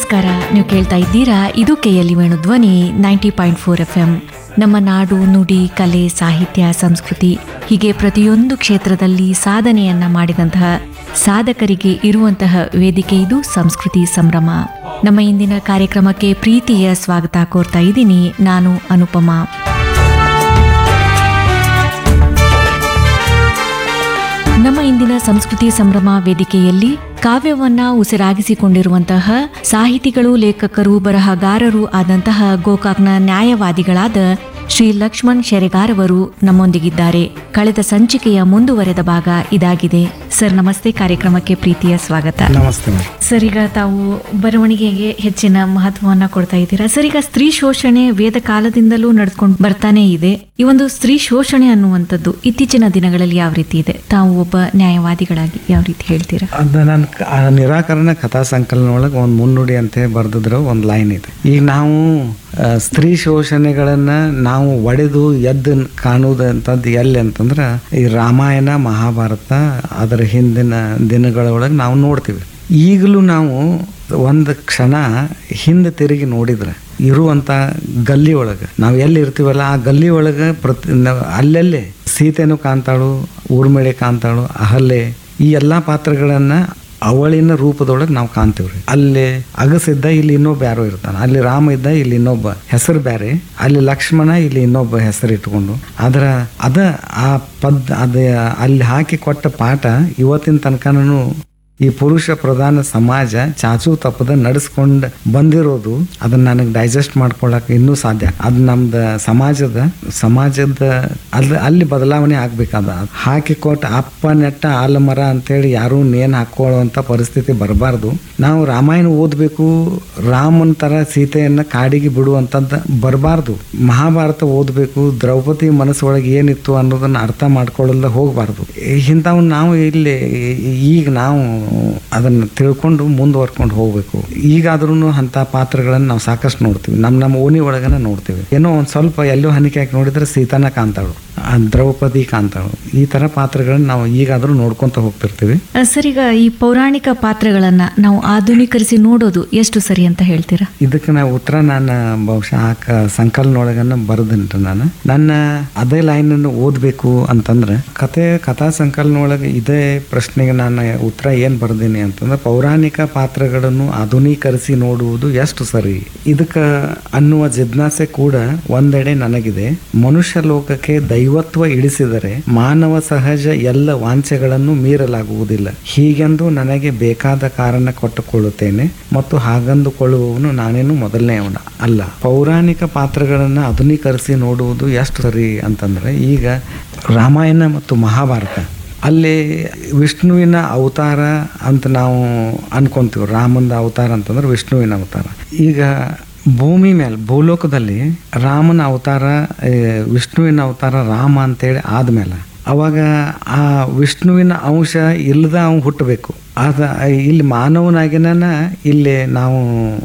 ನಮಸ್ಕಾರ ನೀವು ಕೇಳ್ತಾ ಇದ್ದೀರಾ ಇದು KLE Venu Dhwani ninety point four F M ನಮ್ಮ ನಾಡು ನುಡಿ ಕಲೆ ಸಾಹಿತ್ಯ ಸಂಸ್ಕೃತಿ ಹೀಗೆ ಪ್ರತಿಯೊಂದು ಕ್ಷೇತ್ರದಲ್ಲಿ ಸಾಧನೆಯನ್ನ ಮಾಡಿದಂತಹ ಸಾಧಕರಿಗೆ ಇರುವಂತಹ ವೇದಿಕೆ ಇದು ಸಂಸ್ಕೃತಿ ಸಂಭ್ರಮ ನಮ್ಮ ಇಂದಿನ ಕಾರ್ಯಕ್ರಮಕ್ಕೆ ಪ್ರೀತಿಯ ಸ್ವಾಗತ ಕೋರ್ತಾ ಇದ್ದೀನಿ ನಾನು ಅನುಪಮಾ ನಮ್ಮ ಇಂದಿನ ಸಂಸ್ಕೃತಿ ಸಂಭ್ರಮ ವೇದಿಕೆಯಲ್ಲಿ ಕಾವ್ಯವನ್ನ ಉಸಿರಾಗಿಸಿಕೊಂಡಿರುವಂತಹ ಸಾಹಿತಿಗಳು ಲೇಖಕರು ಬರಹಗಾರರು ಆದಂತಹ ಗೋಕಾಕ್ನ ನ್ಯಾಯವಾದಿಗಳಾದ ಶ್ರೀ ಲಕ್ಷ್ಮಣ್ ಶೆರೆಗಾರವರು ನಮ್ಮೊಂದಿಗಿದ್ದಾರೆ ಕಳೆದ ಸಂಚಿಕೆಯ ಮುಂದುವರೆದ ಭಾಗ ಇದಾಗಿದೆ ಸರ್ ನಮಸ್ತೆ ಕಾರ್ಯಕ್ರಮಕ್ಕೆ ಪ್ರೀತಿಯ ಸ್ವಾಗತ ನಮಸ್ತೆ ಮೇಡಮ್ ಸರ್ ಈಗ ತಾವು ಬರವಣಿಗೆಗೆ ಹೆಚ್ಚಿನ ಮಹತ್ವವನ್ನ ಕೊಡ್ತಾ ಇದ್ದೀರಾ ಸರ್ ಈಗ ಸ್ತ್ರೀ ಶೋಷಣೆ ವೇದ ಕಾಲದಿಂದಲೂ ನಡ್ಕೊಂಡು ಬರ್ತಾನೆ ಇದೆ ಈ ಒಂದು ಸ್ತ್ರೀ ಶೋಷಣೆ ಅನ್ನುವಂಥದ್ದು ಇತ್ತೀಚಿನ ದಿನಗಳಲ್ಲಿ ಯಾವ ರೀತಿ ಇದೆ ತಾವು ಒಬ್ಬ ನ್ಯಾಯವಾದಿಗಳಾಗಿ ಯಾವ ರೀತಿ ಹೇಳ್ತೀರಾ ಅದು ನನ್ನ ಕ- ಆ ನಿರಾಕರಣ ಕಥಾ ಸಂಕಲನ ಒಳಗೆ ಒಂದು ಮುನ್ನುಡಿ ಅಂತ ಬರೆದಿದ್ರು ಒಂದು ಲೈನ್ ಇದೆ ಈಗ ನಾವು ಆ, ಸ್ತ್ರೀ ಶೋಷಣೆಗಳನ್ನ ನಾವು ಒಡೆದು ಎದ್ದು ಕಾಣುವುದಂಥದ್ದು ಎಲ್ಲಿ ಅಂತಂದ್ರೆ ಈ ರಾಮಾಯಣ ಮಹಾಭಾರತ ಅದರ ಹಿಂದಿನ ದಿನಗಳೊಳಗೆ ನಾವು ನೋಡ್ತೀವಿ ಈಗಲೂ ನಾವು ಒಂದು ಕ್ಷಣ ಹಿಂದೆ ತಿರುಗಿ ನೋಡಿದ್ರೆ ಇರುವಂತ ಗಲ್ಲಿ ಒಳಗೆ ನಾವು ಎಲ್ಲಿ ಇರ್ತೀವಲ್ಲ ಆ ಗಲ್ಲಿ ಒಳಗೆ ಪ್ರತಿ ನಾವ್ ಅಲ್ಲಲ್ಲೇ ಸೀತೆನೂ ಕಾಣ್ತಾಳು ಊರ್ಮಿಳೆ ಕಾಣ್ತಾಳು ಅಹಲ್ಯೆ ಈ ಎಲ್ಲಾ ಪಾತ್ರಗಳನ್ನ ಅವಳಿನ ರೂಪದೊಳಗೆ ನಾವು ಕಾಣ್ತೀವ್ರಿ ಅಲ್ಲಿ ಅಗಸಿದ್ದ ಇಲ್ಲಿ ಇನ್ನೊಬ್ಬ ಯಾರೋ ಇರ್ತಾನೆ ಅಲ್ಲಿ ರಾಮ ಇದ್ದ ಇಲ್ಲಿ ಇನ್ನೊಬ್ಬ ಹೆಸರು ಬ್ಯಾರೆ ಅಲ್ಲಿ ಲಕ್ಷ್ಮಣ ಇಲ್ಲಿ ಇನ್ನೊಬ್ಬ ಹೆಸರು ಇಟ್ಕೊಂಡು ಅದರ ಅದ ಆ ಪದ್ ಅದ ಅಲ್ಲಿ ಹಾಕಿ ಕೊಟ್ಟ ಪಾಠ ಇವತ್ತಿನ ತನಕನೂ ಈ ಪುರುಷ ಪ್ರಧಾನ ಸಮಾಜ ಚಾಚು ತಪ್ಪದ ನಡೆಸ್ಕೊಂಡು ಬಂದಿರೋದು ಅದನ್ನ ನನಗೆ ಡೈಜೆಸ್ಟ್ ಮಾಡ್ಕೊಳಕ್ ಇನ್ನೂ ಸಾಧ್ಯ ಅದು ನಮ್ದು ಸಮಾಜದ ಸಮಾಜದ ಅಲ್ಲಿ ಅಲ್ಲಿ ಬದಲಾವಣೆ ಆಗ್ಬೇಕಾದ ಹಾಕಿ ಕೊಟ್ಟ ಅಪ್ಪ ನೆಟ್ಟ ಆಲಮರ ಅಂತೇಳಿ ಯಾರು ನೇನ್ ಹಾಕೊಳ್ಳುವಂತ ಪರಿಸ್ಥಿತಿ ಬರಬಾರ್ದು ನಾವು ರಾಮಾಯಣ ಓದ್ಬೇಕು ರಾಮನ್ ತರ ಸೀತೆಯನ್ನ ಕಾಡಿಗೆ ಬಿಡುವಂತದ್ದು ಬರಬಾರ್ದು ಮಹಾಭಾರತ ಓದ್ಬೇಕು ದ್ರೌಪದಿ ಮನಸ್ಸೊಳಗೆ ಏನಿತ್ತು ಅನ್ನೋದನ್ನ ಅರ್ಥ ಮಾಡ್ಕೊಳ್ಳಲ್ಲ ಹೋಗಬಾರ್ದು ಇಂಥವನ್ನ ನಾವು ಇಲ್ಲಿ ಈಗ ನಾವು ಅದನ್ನ ತಿಳ್ಕೊಂಡು ಮುಂದುವರ್ಕೊಂಡು ಹೋಗ್ಬೇಕು ಈಗಾದ್ರೂ ಅಂತ ಪಾತ್ರಗಳನ್ನ ನಾವು ಸಾಕಷ್ಟು ನೋಡ್ತೀವಿ ನಮ್ಮ ನಮ್ಮ ಓಣಿ ಒಳಗನ ನೋಡ್ತೀವಿ ಏನೋ ಒಂದ್ ಸ್ವಲ್ಪ ಎಲ್ಲೋ ಹನಿಕೆ ಹಾಕಿ ನೋಡಿದ್ರೆ ಸೀತಾನ ಕಾಣ್ತಾಳು ಆ ದ್ರೌಪದಿ ಕಾಣ್ತಾಳು ಈ ತರ ಪಾತ್ರಗಳನ್ನ ನಾವು ಈಗಾದ್ರೂ ನೋಡ್ಕೊಂತ ಹೋಗ್ತಿರ್ತೀವಿ ಆ, ಸರ್ ಈಗ ಈ ಪೌರಾಣಿಕ ಪಾತ್ರಗಳನ್ನ ನಾವು ಆಧುನೀಕರಿಸಿ ನೋಡೋದು ಎಷ್ಟು ಸರಿ ಅಂತ ಹೇಳ್ತೀರಾ ಇದಕ್ಕೆ ನಾ ಉತ್ತರ ನಾನು ಬಹುಶಃ ಆ ಕ ಸಂಕಲನ ಒಳಗನ್ನ ಬರೆದಿನ್ರಿ ನಾನು ನನ್ನ ಅದೇ ಲೈನ್ ಅನ್ನು ಓದ್ಬೇಕು ಅಂತಂದ್ರೆ ಕತೆ ಕಥಾ ಸಂಕಲನ ಒಳಗೆ ಇದೇ ಪ್ರಶ್ನೆಗೆ ನಾನು ಉತ್ತರ ಏನ್ ಬರ್ದೀನಿ ಅಂತಂದ್ರೆ ಪೌರಾಣಿಕ ಪಾತ್ರಗಳನ್ನು ಆಧುನೀಕರಿಸಿ ನೋಡುವುದು ಎಷ್ಟು ಸರಿ ಇದಕ್ಕ ಅನ್ನುವ ಜಿಜ್ಞಾಸೆ ಕೂಡ ಒಂದೆಡೆ ನನಗಿದೆ ಮನುಷ್ಯ ಲೋಕಕ್ಕೆ ದೈವತ್ವ ಇಳಿಸಿದರೆ ಮಾನವ ಸಹಜ ಎಲ್ಲ ವಾಂಛೆಗಳನ್ನು ಮೀರಲಾಗುವುದಿಲ್ಲ ಹೀಗೆಂದು ನನಗೆ ಬೇಕಾದ ಕಾರಣ ಕೊಟ್ಟುಕೊಳ್ಳುತ್ತೇನೆ ಮತ್ತು ಹಾಗಂದುಕೊಳ್ಳುವವನು ನಾನೇನು ಮೊದಲನೆಯವನ ಅಲ್ಲ ಪೌರಾಣಿಕ ಪಾತ್ರಗಳನ್ನ ಆಧುನೀಕರಿಸಿ ನೋಡುವುದು ಎಷ್ಟು ಸರಿ ಅಂತಂದ್ರೆ ಈಗ ರಾಮಾಯಣ ಮತ್ತು ಮಹಾಭಾರತ ಅಲ್ಲಿ ವಿಷ್ಣುವಿನ ಅವತಾರ ಅಂತ ನಾವು ಅನ್ಕೊಂತೀವಿ ರಾಮಂದ ಅವತಾರ ಅಂತಂದ್ರೆ ವಿಷ್ಣುವಿನ ಅವತಾರ ಈಗ ಭೂಮಿ ಮೇಲೆ ಭೂಲೋಕದಲ್ಲಿ ರಾಮನ ಅವತಾರ ಏ, ವಿಷ್ಣುವಿನ ಅವತಾರ ರಾಮ ಅಂತೇಳಿ ಆದ್ಮೇಲೆ ಅವಾಗ ಆ ವಿಷ್ಣುವಿನ ಅಂಶ ಇಲ್ಲದ ಅವ್ನು ಹುಟ್ಟಬೇಕು ಅದ ಇಲ್ಲಿ ಮಾನವನಾಗಿನ ಇಲ್ಲಿ ನಾವು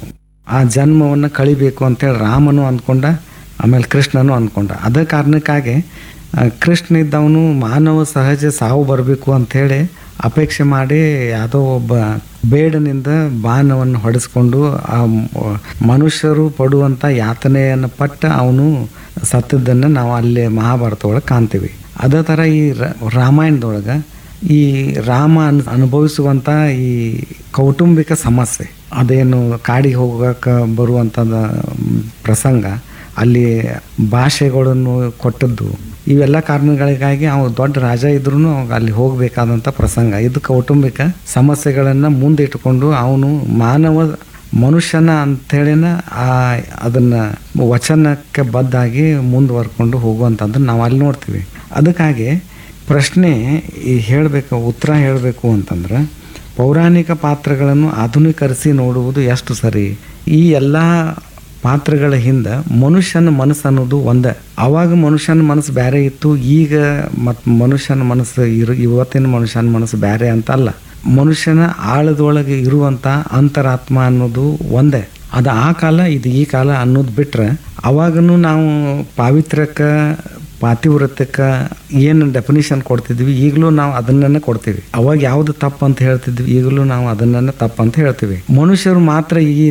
ಆ ಜನ್ಮವನ್ನು ಕಳಿಬೇಕು ಅಂತೇಳಿ ರಾಮನು ಅಂದ್ಕೊಂಡ ಆಮೇಲೆ ಕೃಷ್ಣನು ಅಂದ್ಕೊಂಡ ಅದ ಕಾರಣಕ್ಕಾಗಿ ಆ, ಕೃಷ್ಣ ಇದ್ದವನು ಮಾನವ ಸಹಜ ಸಾವು ಬರಬೇಕು ಅಂಥೇಳಿ ಅಪೇಕ್ಷೆ ಮಾಡಿ ಯಾವುದೋ ಒಬ್ಬ ಬೇಡನಿಂದ ಬಾಣವನ್ನು ಹೊಡೆಸ್ಕೊಂಡು ಆ ಮ- ಮನುಷ್ಯರು ಪಡುವಂಥ ಯಾತನೆಯನ್ನು ಪಟ್ಟ ಅವನು ಸತ್ತದ್ದನ್ನು ನಾವು ಅಲ್ಲಿ ಮಹಾಭಾರತ ಒಳಗೆ ಕಾಣ್ತೀವಿ ಅದೇ ಥರ ಈ ರ- ರಾಮಾಯಣದೊಳಗೆ ಈ ರಾಮ ಅನ್ ಅನುಭವಿಸುವಂಥ ಈ ಕೌಟುಂಬಿಕ ಸಮಸ್ಯೆ ಅದೇನು ಕಾಡಿಗೆ ಹೋಗಕ್ಕೆ ಬರುವಂಥದ್ದು ಪ್ರಸಂಗ ಅಲ್ಲಿ ಭಾಷೆಗಳನ್ನು ಕೊಟ್ಟದ್ದು ಇವೆಲ್ಲ ಕಾರಣಗಳಿಗಾಗಿ ಅವನು ದೊಡ್ಡ ರಾಜ ಇದ್ರೂ ಅಲ್ಲಿ ಹೋಗಬೇಕಾದಂಥ ಪ್ರಸಂಗ ಇದು ಕೌಟುಂಬಿಕ ಸಮಸ್ಯೆಗಳನ್ನು ಮುಂದಿಟ್ಟುಕೊಂಡು ಅವನು ಮಾನವ ಮನುಷ್ಯನ ಅಂಥೇಳಿನ ಆ ಅದನ್ನ ವಚನಕ್ಕೆ ಬದ್ದಾಗಿ ಮುಂದುವರ್ಕೊಂಡು ಹೋಗುವಂಥದ್ದನ್ನು ನಾವು ಅಲ್ಲಿ ನೋಡ್ತೀವಿ ಅದಕ್ಕಾಗಿ ಪ್ರಶ್ನೆ ಈ ಹೇಳಬೇಕು ಉತ್ತರ ಹೇಳಬೇಕು ಅಂತಂದ್ರೆ ಪೌರಾಣಿಕ ಪಾತ್ರಗಳನ್ನು ಆಧುನೀಕರಿಸಿ ನೋಡುವುದು ಎಷ್ಟು ಸರಿ ಈ ಎಲ್ಲ ಪಾತ್ರಗಳ ಹಿಂದೆ ಮನುಷ್ಯನ ಮನಸ್ಸು ಅನ್ನೋದು ಒಂದೇ ಅವಾಗ ಮನುಷ್ಯನ ಮನಸ್ಸು ಬೇರೆ ಇತ್ತು ಈಗ ಮತ್ತು ಮನುಷ್ಯನ ಮನಸ್ಸು ಇರು ಇವತ್ತಿನ ಮನುಷ್ಯನ ಮನಸ್ಸು ಬೇರೆ ಅಂತ ಅಲ್ಲ ಮನುಷ್ಯನ ಆಳದೊಳಗೆ ಇರುವಂಥ ಅಂತರಾತ್ಮ ಅನ್ನೋದು ಒಂದೇ ಅದು ಆ ಕಾಲ ಇದು ಈ ಕಾಲ ಅನ್ನೋದು ಬಿಟ್ರೆ ಅವಾಗನು ನಾವು ಪಾವಿತ್ರ್ಯಕ್ಕೆ ಪಾತಿವ್ರತ್ಯಕ್ಕೆ ಏನು ಡೆಫಿನಿಷನ್ ಕೊಡ್ತಿದ್ವಿ ಈಗಲೂ ನಾವು ಅದನ್ನೇ ಕೊಡ್ತೀವಿ ಅವಾಗ ಯಾವ್ದು ತಪ್ಪು ಅಂತ ಹೇಳ್ತಿದ್ವಿ ಈಗಲೂ ನಾವು ಅದನ್ನೇ ತಪ್ಪು ಅಂತ ಹೇಳ್ತೀವಿ ಮನುಷ್ಯರು ಮಾತ್ರ ಈ